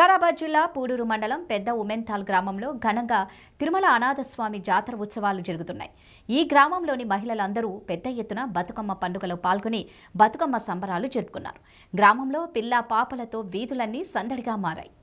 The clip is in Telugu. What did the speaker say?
వికారాబాద్ జిల్లా పూడూరు మండలం పెద్ద ఉమెన్తాల్ గ్రామంలో ఘనంగా తిరుమల అనాథస్వామి జాతర ఉత్సవాలు జరుగుతున్నాయి ఈ గ్రామంలోని మహిళలందరూ పెద్ద ఎత్తున బతుకమ్మ పండుగలో పాల్గొని బతుకమ్మ సంబరాలు జరుపుకున్నారు గ్రామంలో పిల్ల పాపలతో వీధులన్నీ సందడిగా మారాయి